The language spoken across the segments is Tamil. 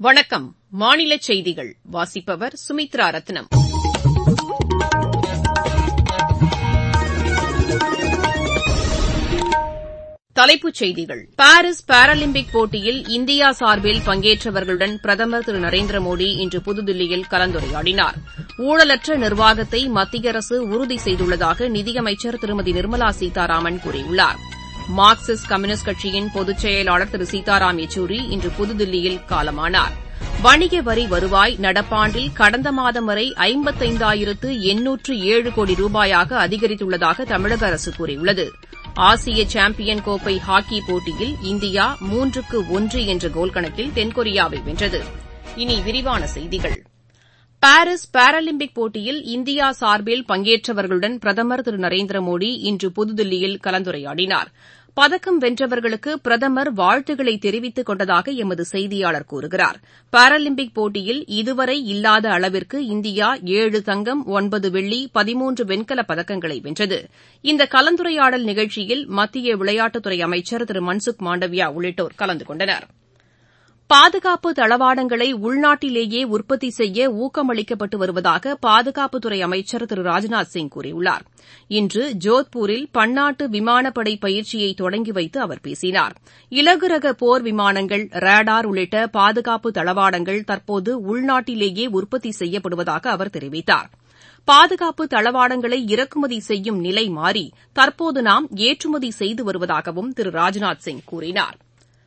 வணக்கம் மாநில செய்திகள் வாசிப்பவர் சுமித்ரா ரத்னம் தலைப்புச் செய்திகள் பாரீஸ் பாராலிம்பிக் போட்டியில் இந்தியா சார்பில் பங்கேற்றவர்களுடன் பிரதமர் திரு நரேந்திர மோடி இன்று புதுதில்லியில் கலந்துரையாடினார் ஊழலற்ற நிர்வாகத்தை மத்திய அரசு உறுதி செய்துள்ளதாக நிதியமைச்சர் திருமதி நிர்மலா சீதாராமன் கூறியுள்ளார் மார்க்சிஸ்ட் கம்யூனிஸ்ட் கட்சியின் பொதுச் செயலாளர் திரு சீதாராம் யெச்சூரி இன்று புதுதில்லியில் காலமானார் வணிக வரி வருவாய் நடப்பாண்டில் கடந்த மாதம் வரை ஐம்பத்தைந்தாயிரத்து எண்ணூற்று ஏழு கோடி ரூபாயாக அதிகரித்துள்ளதாக தமிழக அரசு கூறியுள்ளது ஆசிய சாம்பியன் கோப்பை ஹாக்கி போட்டியில் இந்தியா மூன்றுக்கு ஒன்று என்ற கோல் கணக்கில் தென்கொரியாவை வென்றது இனி விரிவான செய்திகள் பாரீஸ் பாராலிம்பிக் போட்டியில் இந்தியா சார்பில் பங்கேற்றவர்களுடன் பிரதமர் திரு நரேந்திர மோடி இன்று புதுதில்லியில் கலந்துரையாடினார் பதக்கம் வென்றவர்களுக்கு பிரதமர் வாழ்த்துக்களை தெரிவித்துக் கொண்டதாக எமது செய்தியாளர் கூறுகிறார் பாராலிம்பிக் போட்டியில் இதுவரை இல்லாத அளவிற்கு இந்தியா ஏழு தங்கம் ஒன்பது வெள்ளி பதிமூன்று வெண்கலப் பதக்கங்களை வென்றது இந்த கலந்துரையாடல் நிகழ்ச்சியில் மத்திய விளையாட்டுத்துறை அமைச்சர் திரு மன்சுக் மாண்டவியா உள்ளிட்டோர் கலந்து கொண்டனர் பாதுகாப்பு தளவாடங்களை உள்நாட்டிலேயே உற்பத்தி செய்ய ஊக்கமளிக்கப்பட்டு வருவதாக பாதுகாப்புத்துறை அமைச்சர் திரு ராஜ்நாத் சிங் கூறியுள்ளார் இன்று ஜோத்பூரில் பன்னாட்டு விமானப்படை பயிற்சியை தொடங்கி வைத்து அவர் பேசினார் இலகு ரக போர் விமானங்கள் ரேடார் உள்ளிட்ட பாதுகாப்பு தளவாடங்கள் தற்போது உள்நாட்டிலேயே உற்பத்தி செய்யப்படுவதாக அவர் தெரிவித்தார் பாதுகாப்பு தளவாடங்களை இறக்குமதி செய்யும் நிலை மாறி தற்போது நாம் ஏற்றுமதி செய்து வருவதாகவும் திரு ராஜ்நாத் சிங் கூறினார்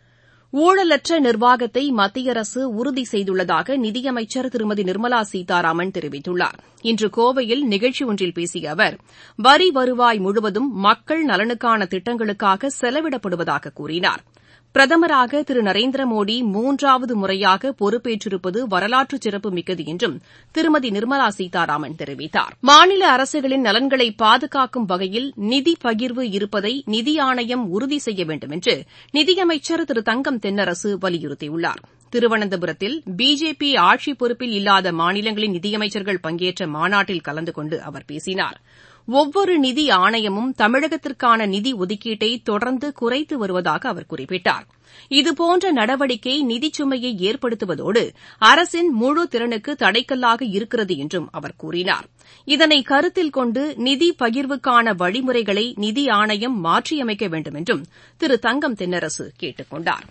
ஊழலற்ற நிர்வாகத்தை மத்திய அரசு உறுதி செய்துள்ளதாக நிதியமைச்சர் திருமதி நிர்மலா சீதாராமன் தெரிவித்துள்ளார் இன்று கோவையில் நிகழ்ச்சி ஒன்றில் பேசிய அவர் வரி வருவாய் முழுவதும் மக்கள் நலனுக்கான திட்டங்களுக்காக செலவிடப்படுவதாக கூறினார் பிரதமராக திரு நரேந்திர மோடி மூன்றாவது முறையாக பொறுப்பேற்றிருப்பது வரலாற்று சிறப்புமிக்கது என்றும் திருமதி நிர்மலா சீதாராமன் தெரிவித்தார் மாநில அரசுகளின் நலன்களை பாதுகாக்கும் வகையில் நிதி பகிர்வு இருப்பதை நிதி ஆணையம் உறுதி செய்ய வேண்டும் என்று நிதியமைச்சர் திரு தங்கம் தென்னரசு வலியுறுத்தியுள்ளார் திருவனந்தபுரத்தில் பிஜேபி ஆட்சி பொறுப்பில் இல்லாத மாநிலங்களின் நிதியமைச்சர்கள் பங்கேற்ற மாநாட்டில் கலந்து கொண்டு அவர் பேசினார் ஒவ்வொரு நிதி ஆணையமும் தமிழகத்திற்கான நிதி ஒதுக்கீட்டை தொடர்ந்து குறைத்து வருவதாக அவர் குறிப்பிட்டார் இதுபோன்ற நடவடிக்கை நிதிச்சுமையை ஏற்படுத்துவதோடு அரசின் முழு திறனுக்கு தடைக்கல்லாக இருக்கிறது என்றும் அவர் கூறினார் இதனை கருத்தில் கொண்டு நிதி பகிர்வுக்கான வழிமுறைகளை நிதி ஆணையம் மாற்றியமைக்க வேண்டும் என்றும் திரு தங்கம் தென்னரசு கேட்டுக் கொண்டாா்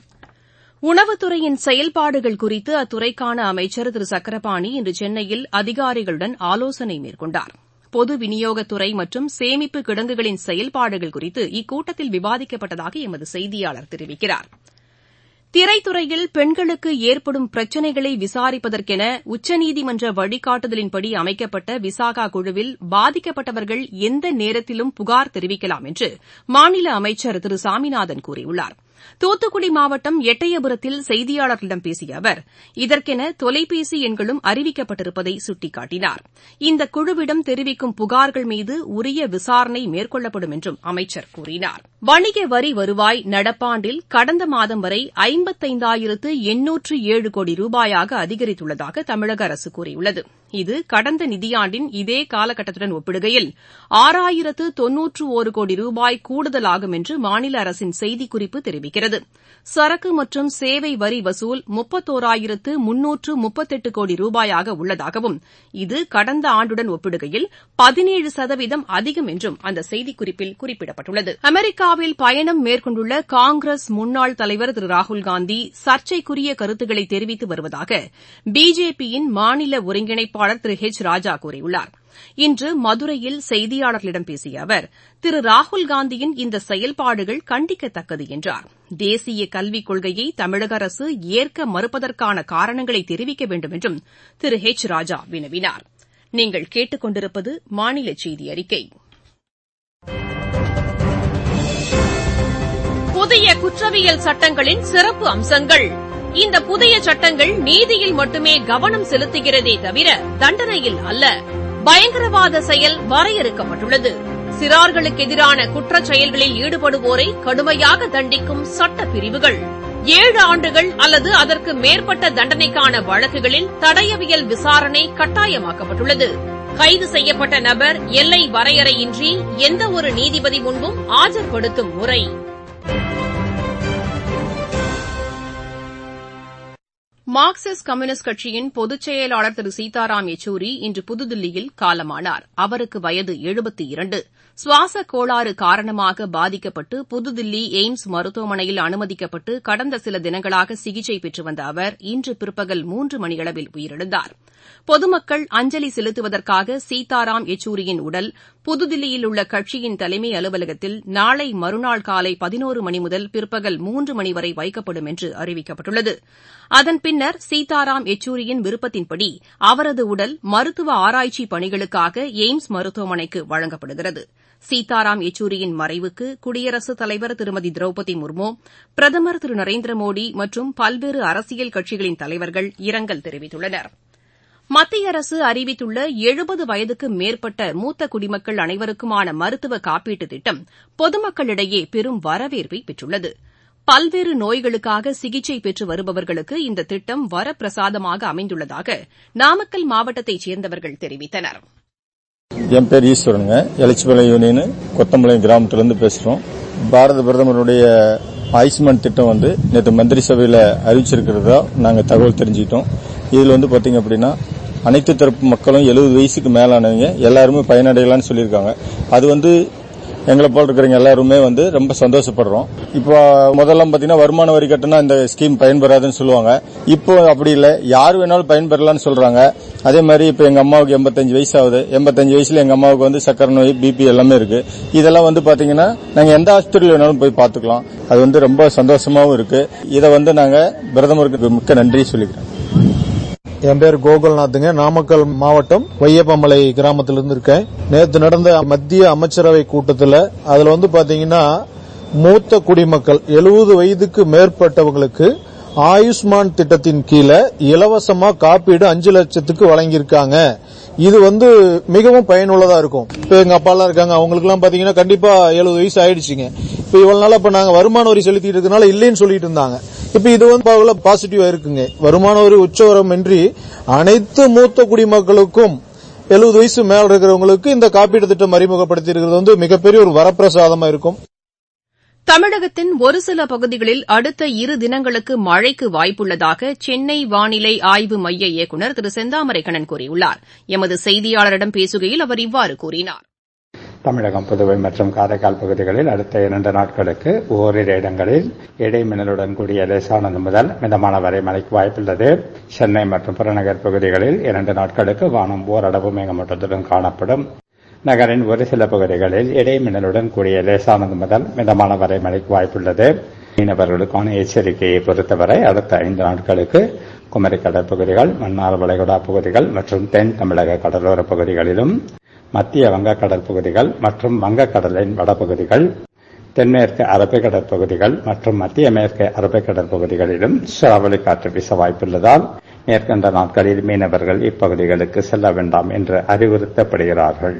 உணவுத்துறையின் செயல்பாடுகள் குறித்து அத்துறைக்கான அமைச்சர் திரு சக்கரபாணி இன்று சென்னையில் அதிகாரிகளுடன் ஆலோசனை மேற்கொண்டார் பொது விநியோகத்துறை மற்றும் சேமிப்பு கிடங்குகளின் செயல்பாடுகள் குறித்து இக்கூட்டத்தில் விவாதிக்கப்பட்டதாக எமது செய்தியாளர் தெரிவிக்கிறார் திரைத்துறையில் பெண்களுக்கு ஏற்படும் பிரச்சினைகளை விசாரிப்பதற்கென உச்சநீதிமன்ற வழிகாட்டுதலின்படி அமைக்கப்பட்ட விசாகா குழுவில் பாதிக்கப்பட்டவர்கள் எந்த நேரத்திலும் புகார் தெரிவிக்கலாம் என்று மாநில அமைச்சர் திரு சாமிநாதன் கூறியுள்ளாா் தூத்துக்குடி மாவட்டம் எட்டயபுரத்தில் செய்தியாளர்களிடம் பேசிய அவர் இதற்கென தொலைபேசி எண்களும் அறிவிக்கப்பட்டிருப்பதை சுட்டிக்காட்டினார் இந்த குழுவிடம் தெரிவிக்கும் புகார்கள் மீது உரிய விசாரணை மேற்கொள்ளப்படும் என்றும் அமைச்சர் கூறினார் வணிக வரி வருவாய் நடப்பாண்டில் கடந்த மாதம் வரை ஐம்பத்தைந்தாயிரத்து எண்ணூற்று ஏழு கோடி ரூபாயாக அதிகரித்துள்ளதாக தமிழக அரசு கூறியுள்ளது இது கடந்த நிதியாண்டின் இதே காலகட்டத்துடன் ஒப்பிடுகையில் ஆறாயிரத்து தொன்னூற்று ஒரு கோடி ரூபாய் கூடுதலாகும் என்று மாநில அரசின் செய்திக்குறிப்பு தெரிவிக்கிறது சரக்கு மற்றும் சேவை வரி வசூல் முப்பத்தோராயிரத்து முன்னூற்று முப்பத்தெட்டு கோடி ரூபாயாக உள்ளதாகவும் இது கடந்த ஆண்டுடன் ஒப்பிடுகையில் பதினேழு சதவீதம் அதிகம் என்றும் அந்த செய்திக்குறிப்பில் குறிப்பிடப்பட்டுள்ளது அமெரிக்காவில் பயணம் மேற்கொண்டுள்ள காங்கிரஸ் முன்னாள் தலைவர் திரு ராகுல்காந்தி சர்ச்சைக்குரிய கருத்துக்களை தெரிவித்து வருவதாக பிஜேபியின் மாநில ஒருங்கிணைப்பாளர் திரு ஹெச் ராஜா கூறியுள்ளார் இன்று மதுரையில் செய்தியாளர்களிடம் பேசிய அவர் திரு ராகுல்காந்தியின் இந்த செயல்பாடுகள் கண்டிக்கத்தக்கது என்றார் தேசிய கல்விக் கொள்கையை தமிழக அரசு ஏற்க மறுப்பதற்கான காரணங்களை தெரிவிக்க வேண்டும் என்றும் திரு ஹெச் ராஜா வினவினார் நீங்கள் கேட்டுக் கொண்டிருப்பது மாநில செய்தி அறிக்கை புதிய குற்றவியல் சட்டங்களின் சிறப்பு அம்சங்கள் இந்த புதிய சட்டங்கள் நீதியில் மட்டுமே கவனம் செலுத்துகிறதே தவிர தண்டனையில் அல்ல பயங்கரவாத செயல் வரையறுக்கப்பட்டுள்ளது சிறார்களுக்கு எதிரான குற்றச் செயல்களில் ஈடுபடுவோரை கடுமையாக தண்டிக்கும் சட்ட பிரிவுகள் ஏழு ஆண்டுகள் அல்லது அதற்கு மேற்பட்ட தண்டனைக்கான வழக்குகளில் தடயவியல் விசாரணை கட்டாயமாக்கப்பட்டுள்ளது கைது செய்யப்பட்ட நபர் எல்லை வரையறையின்றி எந்த ஒரு நீதிபதி முன்பும் ஆஜர்படுத்தும் முறை மார்க்சிஸ்ட் கம்யூனிஸ்ட் கட்சியின் பொதுச் செயலாளர் திரு சீதாராம் யெச்சூரி இன்று புதுதில்லியில் காலமானார் அவருக்கு வயது எழுபத்தி இரண்டு சுவாச கோளாறு காரணமாக பாதிக்கப்பட்டு புதுதில்லி எய்ம்ஸ் மருத்துவமனையில் அனுமதிக்கப்பட்டு கடந்த சில தினங்களாக சிகிச்சை பெற்று வந்த அவர் இன்று பிற்பகல் மூன்று மணியளவில் உயிரிழந்தார் பொதுமக்கள் அஞ்சலி செலுத்துவதற்காக சீதாராம் யெச்சூரியின் உடல் புதுதில்லியில் உள்ள கட்சியின் தலைமை அலுவலகத்தில் நாளை மறுநாள் காலை பதினோரு மணி முதல் பிற்பகல் மூன்று மணி வரை வைக்கப்படும் என்று அறிவிக்கப்பட்டுள்ளது அதன் பின்னர் சீதாராம் யெச்சூரியின் விருப்பத்தின்படி அவரது உடல் மருத்துவ ஆராய்ச்சி பணிகளுக்காக எய்ம்ஸ் மருத்துவமனைக்கு வழங்கப்படுகிறது சீதாராம் யெச்சூரியின் மறைவுக்கு குடியரசுத் தலைவர் திருமதி திரௌபதி முர்மு பிரதமர் திரு நரேந்திர மோடி மற்றும் பல்வேறு அரசியல் கட்சிகளின் தலைவர்கள் இரங்கல் தெரிவித்துள்ளனா் மத்திய அரசு அறிவித்துள்ள எழுபது வயதுக்கு மேற்பட்ட மூத்த குடிமக்கள் அனைவருக்குமான மருத்துவ காப்பீட்டுத் திட்டம் பொதுமக்களிடையே பெரும் வரவேற்பை பெற்றுள்ளது பல்வேறு நோய்களுக்காக சிகிச்சை பெற்று வருபவர்களுக்கு இந்த திட்டம் வரப்பிரசாதமாக அமைந்துள்ளதாக நாமக்கல் மாவட்டத்தைச் சேர்ந்தவர்கள் தெரிவித்தனர் என் பேர் ஈஸ்வரனுங்க எலச்சிபாளையம் யூனியன் கொத்தம்பாளையம் கிராமத்திலிருந்து பேசுறோம் பாரத பிரதமருடைய ஆயுஷ்மான் திட்டம் வந்து நேற்று மந்திரி சபையில் அறிவிச்சிருக்கிறதா நாங்கள் தகவல் தெரிஞ்சுக்கிட்டோம் இதில் வந்து பார்த்தீங்க அப்படின்னா அனைத்து தரப்பு மக்களும் எழுபது வயசுக்கு மேலானவங்க எல்லாருமே பயனடையலாம்னு சொல்லியிருக்காங்க அது வந்து எங்களை போல இருக்கிறவங்க எல்லாருமே வந்து ரொம்ப சந்தோஷப்படுறோம் இப்போ முதல்லாம் பாத்தீங்கன்னா வருமான வரி கட்டினா இந்த ஸ்கீம் பயன்பெறாதுன்னு சொல்லுவாங்க இப்போ அப்படி இல்லை யார் வேணாலும் பயன்பெறலாம்னு சொல்றாங்க அதே மாதிரி இப்போ எங்க அம்மாவுக்கு எண்பத்தஞ்சு வயசு ஆகுது எண்பத்தஞ்சு வயசுல எங்க அம்மாவுக்கு வந்து சக்கரை நோய் பிபி எல்லாமே இருக்கு இதெல்லாம் வந்து பாத்தீங்கன்னா நாங்க எந்த ஹாஸ்பிட்டல் வேணாலும் போய் பார்த்துக்கலாம் அது வந்து ரொம்ப சந்தோஷமாவும் இருக்கு இதை வந்து நாங்க பிரதமருக்கு மிக்க நன்றி சொல்லிக்கிறோம் என் பேர் கோகுல்நாத்துங்க நாமக்கல் மாவட்டம் வையப்பமலை கிராமத்திலிருந்து இருக்கேன் நேற்று நடந்த மத்திய அமைச்சரவை கூட்டத்தில் அதுல வந்து பாத்தீங்கன்னா மூத்த குடிமக்கள் எழுபது வயதுக்கு மேற்பட்டவங்களுக்கு ஆயுஷ்மான் திட்டத்தின் கீழே இலவசமா காப்பீடு அஞ்சு லட்சத்துக்கு வழங்கியிருக்காங்க இது வந்து மிகவும் பயனுள்ளதா இருக்கும் இப்ப எங்க அப்பா எல்லாம் இருக்காங்க அவங்களுக்கு எல்லாம் பாத்தீங்கன்னா கண்டிப்பா எழுபது வயசு ஆயிடுச்சுங்க இப்ப இவ்வளவு நாளா இப்ப நாங்க வருமான வரி செலுத்திட்டு இருக்கனால இல்லைன்னு சொல்லிட்டு இருந்தாங்க இப்ப இது வந்து பாசிட்டிவா இருக்குங்க வருமான வரி உச்சவரம் இன்றி அனைத்து மூத்த குடிமக்களுக்கும் எழுபது வயசு மேல இருக்கிறவங்களுக்கு இந்த காப்பீடு திட்டம் அறிமுகப்படுத்தி இருக்கிறது வந்து மிகப்பெரிய ஒரு வரப்பிரசாதமா இருக்கும் தமிழகத்தின் ஒரு சில பகுதிகளில் அடுத்த இரு தினங்களுக்கு மழைக்கு வாய்ப்புள்ளதாக சென்னை வானிலை ஆய்வு மைய இயக்குநர் திரு செந்தாமரைக்கண்ணன் கூறியுள்ளார் எமது செய்தியாளரிடம் பேசுகையில் அவர் இவ்வாறு கூறினார் தமிழகம் புதுவை மற்றும் காரைக்கால் பகுதிகளில் அடுத்த இரண்டு நாட்களுக்கு ஓரிரு இடங்களில் இடைமின்னலுடன் கூடிய லேசானது முதல் மிதமான வரை மழைக்கு வாய்ப்புள்ளது சென்னை மற்றும் புறநகர் பகுதிகளில் இரண்டு நாட்களுக்கு வானம் ஓரளவு மேகமூட்டத்துடன் காணப்படும் நகரின் ஒரு சில பகுதிகளில் இடைமின்னலுடன் கூடிய லேசானது முதல் மிதமான வரை மழைக்கு வாய்ப்புள்ளது மீனவர்களுக்கான எச்சரிக்கையை பொறுத்தவரை அடுத்த ஐந்து நாட்களுக்கு குமரி கடற்பகுதிகள் மன்னார் வளைகுடா பகுதிகள் மற்றும் தென் தமிழக கடலோர பகுதிகளிலும் மத்திய வங்கக்கடல் பகுதிகள் மற்றும் வங்கக்கடலின் வடபகுதிகள் தென்மேற்கு அரபிக்கடல் பகுதிகள் மற்றும் மத்திய மேற்கு அரபிக்கடல் பகுதிகளிலும் சூறாவளி காற்று வீச வாய்ப்புள்ளதால் மேற்கண்ட நாட்களில் மீனவர்கள் இப்பகுதிகளுக்கு செல்ல வேண்டாம் என்று அறிவுறுத்தப்படுகிறார்கள்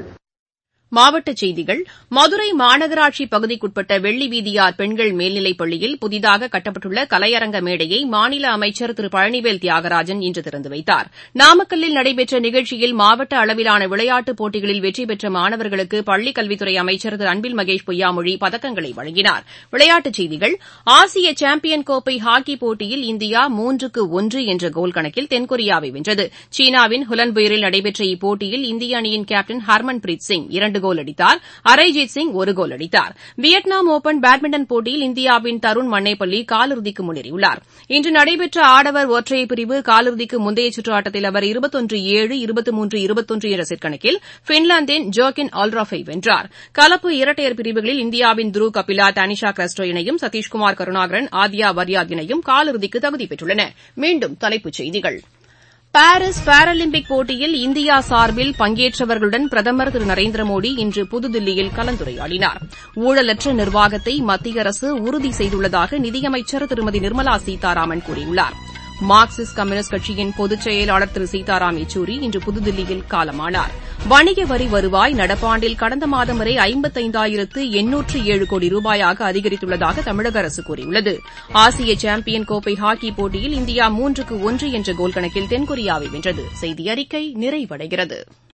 மாவட்டச் செய்திகள் மதுரை மாநகராட்சி பகுதிக்குட்பட்ட வெள்ளி வீதியார் பெண்கள் மேல்நிலைப் பள்ளியில் புதிதாக கட்டப்பட்டுள்ள கலையரங்க மேடையை மாநில அமைச்சர் திரு பழனிவேல் தியாகராஜன் இன்று திறந்து வைத்தார் நாமக்கல்லில் நடைபெற்ற நிகழ்ச்சியில் மாவட்ட அளவிலான விளையாட்டுப் போட்டிகளில் வெற்றி பெற்ற மாணவர்களுக்கு பள்ளிக் கல்வித்துறை அமைச்சர் திரு அன்பில் மகேஷ் பொய்யாமொழி பதக்கங்களை வழங்கினார் விளையாட்டுச் செய்திகள் ஆசிய சாம்பியன் கோப்பை ஹாக்கி போட்டியில் இந்தியா மூன்றுக்கு ஒன்று என்ற கோல் கணக்கில் தென்கொரியாவை வென்றது சீனாவின் ஹுலன்புயரில் நடைபெற்ற இப்போட்டியில் இந்திய அணியின் கேப்டன் ஹர்மன் பிரீத் சிங் இரண்டு கோல் அடித்தார் அரைஜித் சிங் ஒரு கோல் அடித்தார் வியட்நாம் ஒபன் பேட்மிண்டன் போட்டியில் இந்தியாவின் தருண் மன்னேப்பள்ளி காலிறுதிக்கு முன்னேறியுள்ளார் இன்று நடைபெற்ற ஆடவர் ஒற்றையர் பிரிவு காலிறுதிக்கு முந்தைய சுற்று ஆட்டத்தில் அவர் இருபத்தொன்று ஏழு இருபத்தி மூன்று இருபத்தொன்று என்ற செட் கணக்கில் பின்லாந்தின் ஜோக்கின் ஆல்ராஃபை வென்றார் கலப்பு இரட்டையர் பிரிவுகளில் இந்தியாவின் த்ருவ் கபிலா தானிஷா கிறிஸ்டோ இணையும் சதீஷ்குமார் கருணாகரன் ஆத்யா வர்யாத் இணையும் காலிறுதிக்கு தகுதி பெற்றுள்ளன மீண்டும் தலைப்புச் செய்திகள் பாரிஸ் பாராலிம்பிக் போட்டியில் இந்தியா சார்பில் பங்கேற்றவர்களுடன் பிரதமர் திரு நரேந்திர மோடி இன்று புதுதில்லியில் கலந்துரையாடினார் ஊழலற்ற நிர்வாகத்தை மத்திய அரசு உறுதி செய்துள்ளதாக நிதியமைச்சர் திருமதி நிர்மலா சீதாராமன் கூறியுள்ளார் மார்க்சிஸ்ட் கம்யூனிஸ்ட் கட்சியின் பொதுச் செயலாளர் திரு சீதாராம் யெச்சூரி இன்று புதுதில்லியில் காலமானார் வணிக வரி வருவாய் நடப்பாண்டில் கடந்த மாதம் வரை ஐம்பத்தைந்தாயிரத்து எண்ணூற்று ஏழு கோடி ரூபாயாக அதிகரித்துள்ளதாக தமிழக அரசு கூறியுள்ளது ஆசிய சாம்பியன் கோப்பை ஹாக்கி போட்டியில் இந்தியா மூன்றுக்கு ஒன்று என்ற கோல் கணக்கில் தென்கொரியாவை வென்றது செய்தி அறிக்கை நிறைவடைகிறது